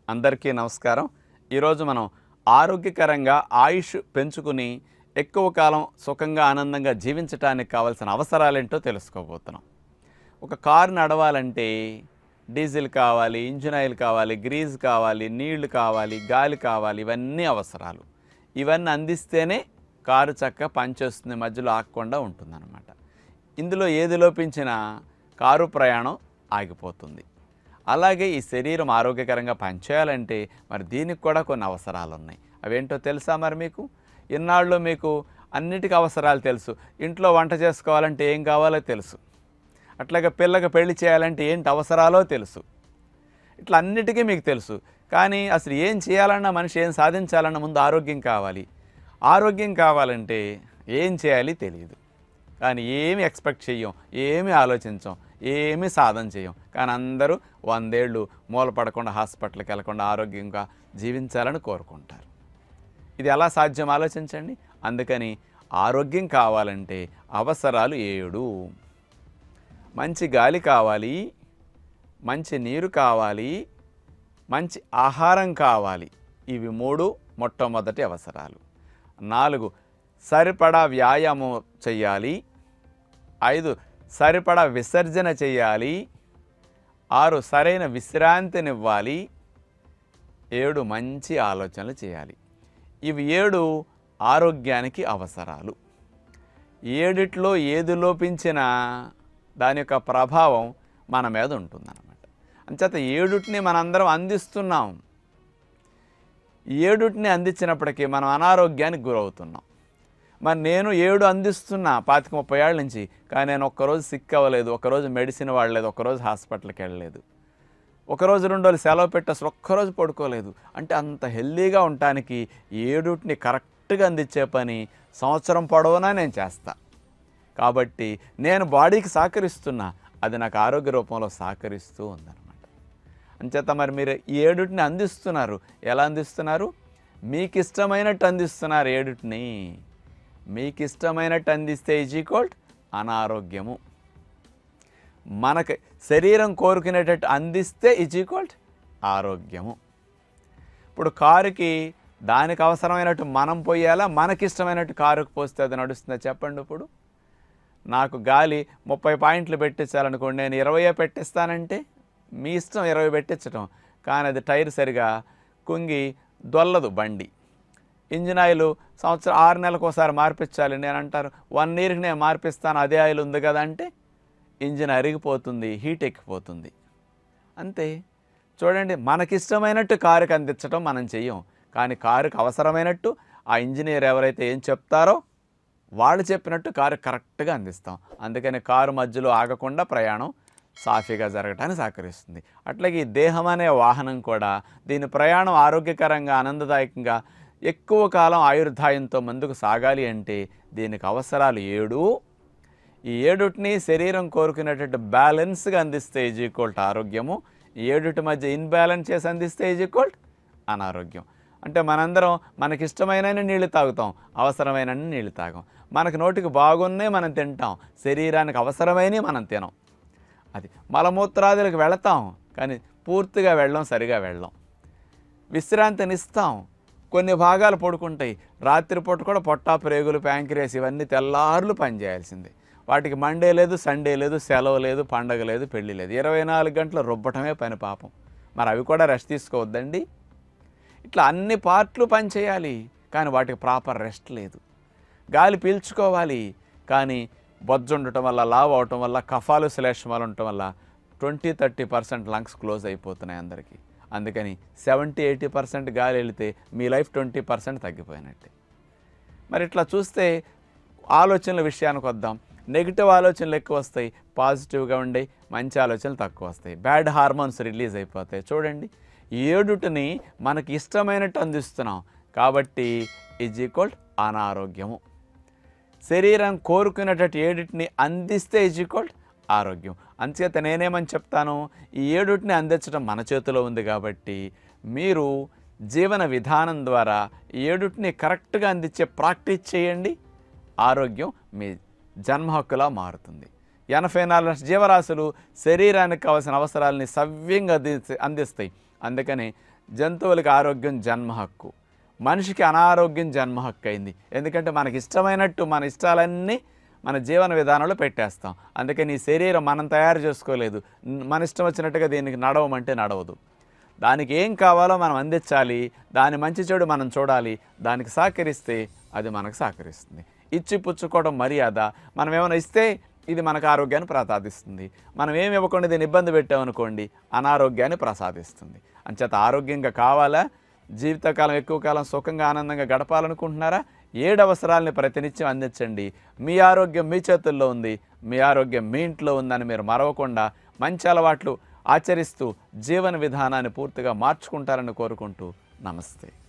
అందరికీ నమస్కారం ఈరోజు మనం ఆరోగ్యకరంగా ఆయుష్ పెంచుకుని ఎక్కువ కాలం సుఖంగా ఆనందంగా జీవించడానికి కావాల్సిన అవసరాలేంటో తెలుసుకోబోతున్నాం ఒక కారు నడవాలంటే డీజిల్ కావాలి ఇంజిన్ ఆయిల్ కావాలి గ్రీజ్ కావాలి నీళ్లు కావాలి గాలి కావాలి ఇవన్నీ అవసరాలు ఇవన్నీ అందిస్తేనే కారు చక్క పనిచేస్తుంది మధ్యలో ఆగకుండా ఉంటుందన్నమాట ఇందులో ఏది లోపించినా కారు ప్రయాణం ఆగిపోతుంది అలాగే ఈ శరీరం ఆరోగ్యకరంగా పనిచేయాలంటే మరి దీనికి కూడా కొన్ని అవసరాలు ఉన్నాయి అవేంటో తెలుసా మరి మీకు ఇన్నాళ్ళు మీకు అన్నిటికీ అవసరాలు తెలుసు ఇంట్లో వంట చేసుకోవాలంటే ఏం కావాలో తెలుసు అట్లాగే పిల్లకి పెళ్లి చేయాలంటే ఏంటి అవసరాలో తెలుసు ఇట్లా అన్నిటికీ మీకు తెలుసు కానీ అసలు ఏం చేయాలన్నా మనిషి ఏం సాధించాలన్నా ముందు ఆరోగ్యం కావాలి ఆరోగ్యం కావాలంటే ఏం చేయాలి తెలియదు కానీ ఏమి ఎక్స్పెక్ట్ చెయ్యం ఏమి ఆలోచించం ఏమి సాధన చేయం కానీ అందరూ వందేళ్ళు మూలపడకుండా హాస్పిటల్కి వెళ్లకుండా ఆరోగ్యంగా జీవించాలని కోరుకుంటారు ఇది ఎలా సాధ్యం ఆలోచించండి అందుకని ఆరోగ్యం కావాలంటే అవసరాలు ఏడు మంచి గాలి కావాలి మంచి నీరు కావాలి మంచి ఆహారం కావాలి ఇవి మూడు మొట్టమొదటి అవసరాలు నాలుగు సరిపడా వ్యాయామం చేయాలి ఐదు సరిపడా విసర్జన చేయాలి ఆరు సరైన విశ్రాంతినివ్వాలి ఏడు మంచి ఆలోచనలు చేయాలి ఇవి ఏడు ఆరోగ్యానికి అవసరాలు ఏడిట్లో ఏది లోపించినా దాని యొక్క ప్రభావం మన మీద ఉంటుందన్నమాట అంచేత ఏడుటిని మనందరం అందిస్తున్నాం ఏడుటిని అందించినప్పటికీ మనం అనారోగ్యానికి గురవుతున్నాం మరి నేను ఏడు అందిస్తున్నా పాతిక ముప్పై ఏళ్ళ నుంచి కానీ నేను ఒక్కరోజు సిక్ అవ్వలేదు ఒక్కరోజు మెడిసిన్ వాడలేదు ఒక్కరోజు హాస్పిటల్కి వెళ్ళలేదు ఒకరోజు రెండు రోజులు సెలవు పెట్టి అసలు ఒక్కరోజు పడుకోలేదు అంటే అంత హెల్దీగా ఉండటానికి ఏడుటిని కరెక్ట్గా అందించే పని సంవత్సరం పొడవునా నేను చేస్తా కాబట్టి నేను బాడీకి సహకరిస్తున్నా అది నాకు ఆరోగ్య రూపంలో సహకరిస్తూ ఉందన్నమాట అంచేత మరి మీరు ఈ ఏడుటిని అందిస్తున్నారు ఎలా అందిస్తున్నారు మీకు ఇష్టమైనట్టు అందిస్తున్నారు ఏడుటిని మీకు ఇష్టమైనట్టు అందిస్తే ఈజ్ ఈక్వల్ అనారోగ్యము మనకి శరీరం కోరుకునేటట్టు అందిస్తే ఈజ్ ఈక్వల్ ఆరోగ్యము ఇప్పుడు కారుకి దానికి అవసరమైనట్టు మనం పోయాలా మనకిష్టమైనట్టు కారుకు పోస్తే అది నడుస్తుందా చెప్పండి ఇప్పుడు నాకు గాలి ముప్పై పాయింట్లు పెట్టించాలనుకోండి నేను ఇరవయే పెట్టిస్తానంటే మీ ఇష్టం ఇరవై పెట్టించడం కానీ అది టైర్ సరిగా కుంగి దొల్లదు బండి ఇంజిన్ ఆయిల్ సంవత్సరం ఆరు నెలలకు ఒకసారి మార్పించాలి నేను అంటారు వన్ ఇయర్కి నేను మార్పిస్తాను అదే ఆయిల్ ఉంది కదా అంటే ఇంజిన్ అరిగిపోతుంది హీట్ ఎక్కిపోతుంది అంతే చూడండి మనకిష్టమైనట్టు కారుకి అందించడం మనం చెయ్యం కానీ కారుకి అవసరమైనట్టు ఆ ఇంజనీర్ ఎవరైతే ఏం చెప్తారో వాళ్ళు చెప్పినట్టు కారు కరెక్ట్గా అందిస్తాం అందుకని కారు మధ్యలో ఆగకుండా ప్రయాణం సాఫీగా జరగటానికి సహకరిస్తుంది అట్లాగే ఈ దేహం అనే వాహనం కూడా దీని ప్రయాణం ఆరోగ్యకరంగా ఆనందదాయకంగా ఎక్కువ కాలం ఆయుర్దాయంతో ముందుకు సాగాలి అంటే దీనికి అవసరాలు ఏడు ఈ ఏడుటిని శరీరం కోరుకునేటట్టు బ్యాలెన్స్గా అందిస్తే ఈజ్ ఈక్వల్ టు ఆరోగ్యము ఈ ఏడుటి మధ్య ఇన్బ్యాలెన్స్ చేసి అందిస్తే ఈజ్ ఈక్వల్ అనారోగ్యం అంటే మనందరం మనకిష్టమైన నీళ్లు తాగుతాం అవసరమైన నీళ్లు తాగాం మనకు నోటికి బాగున్నాయి మనం తింటాం శరీరానికి అవసరమైనవి మనం తినం అది మలమూత్రాదులకు వెళతాం కానీ పూర్తిగా వెళ్ళం సరిగా వెళ్ళం విశ్రాంతినిస్తాం కొన్ని భాగాలు పడుకుంటాయి రాత్రిపూట కూడా పొట్టా ప్రేగులు ప్యాంక్రియాస్ ఇవన్నీ తెల్లార్లు పనిచేయాల్సిందే వాటికి మండే లేదు సండే లేదు సెలవు లేదు పండగ లేదు పెళ్లి లేదు ఇరవై నాలుగు గంటలు రుబ్బటమే పని పాపం మరి అవి కూడా రెస్ట్ తీసుకోవద్దండి ఇట్లా అన్ని పార్ట్లు పనిచేయాలి కానీ వాటికి ప్రాపర్ రెస్ట్ లేదు గాలి పీల్చుకోవాలి కానీ బొజ్జు ఉండటం వల్ల లావ్ అవటం వల్ల కఫాలు శ్లేషమాలు ఉండటం వల్ల twenty thirty percent lungs close అయిపోతున్నాయి అందరికీ అందుకని సెవెంటీ ఎయిటీ పర్సెంట్ గాలి వెళితే మీ లైఫ్ ట్వంటీ పర్సెంట్ తగ్గిపోయినట్టే మరి ఇట్లా చూస్తే ఆలోచనల విషయానికి వద్దాం నెగిటివ్ ఆలోచనలు ఎక్కువ వస్తాయి పాజిటివ్గా ఉండే మంచి ఆలోచనలు తక్కువ వస్తాయి బ్యాడ్ హార్మోన్స్ రిలీజ్ అయిపోతాయి చూడండి ఏడుటిని మనకి ఇష్టమైనట్టు అందిస్తున్నాం కాబట్టి ఈజ్ ఈక్వల్ అనారోగ్యము శరీరం కోరుకునేటట్టు ఏడుటిని అందిస్తే ఈజ్ ఈక్వల్ ఆరోగ్యం అంచేత నేనేమని చెప్తాను ఈ ఏడుటిని అందించడం మన చేతిలో ఉంది కాబట్టి మీరు జీవన విధానం ద్వారా ఈ ఏడుటిని కరెక్ట్గా అందించే ప్రాక్టీస్ చేయండి ఆరోగ్యం మీ జన్మ హక్కులా మారుతుంది ఎనభై నాలుగు లక్షల జీవరాశులు శరీరానికి కావాల్సిన అవసరాలని సవ్యంగా అంది అందిస్తాయి అందుకని జంతువులకి ఆరోగ్యం జన్మ హక్కు మనిషికి అనారోగ్యం జన్మ హక్కు అయింది ఎందుకంటే మనకి ఇష్టమైనట్టు మన ఇష్టాలన్నీ మన జీవన విధానంలో పెట్టేస్తాం అందుకే నీ శరీరం మనం తయారు చేసుకోలేదు న్- మన ఇష్టం వచ్చినట్టుగా దీనికి నడవమంటే నడవదు దానికి ఏం కావాలో మనం అందించాలి దాని మంచి చెడు మనం చూడాలి దానికి సహకరిస్తే అది మనకు సహకరిస్తుంది ఇచ్చి పుచ్చుకోవడం మర్యాద మనం ఏమైనా ఇస్తే ఇది మనకు ఆరోగ్యాన్ని ప్రసాదిస్తుంది మనం ఏమి ఇవ్వకుండా దీన్ని ఇబ్బంది పెట్టామనుకోండి అనారోగ్యాన్ని ప్రసాదిస్తుంది అంచేత ఆరోగ్యంగా కావాలా జీవితకాలం ఎక్కువ కాలం సుఖంగా ఆనందంగా గడపాలనుకుంటున్నారా ఏడు అవసరాలని ప్రతినిత్యం అందించండి మీ ఆరోగ్యం మీ చేతుల్లో ఉంది మీ ఆరోగ్యం మీ ఇంట్లో ఉందని మీరు మరవకుండా మంచి అలవాట్లు ఆచరిస్తూ జీవన విధానాన్ని పూర్తిగా మార్చుకుంటారని కోరుకుంటూ నమస్తే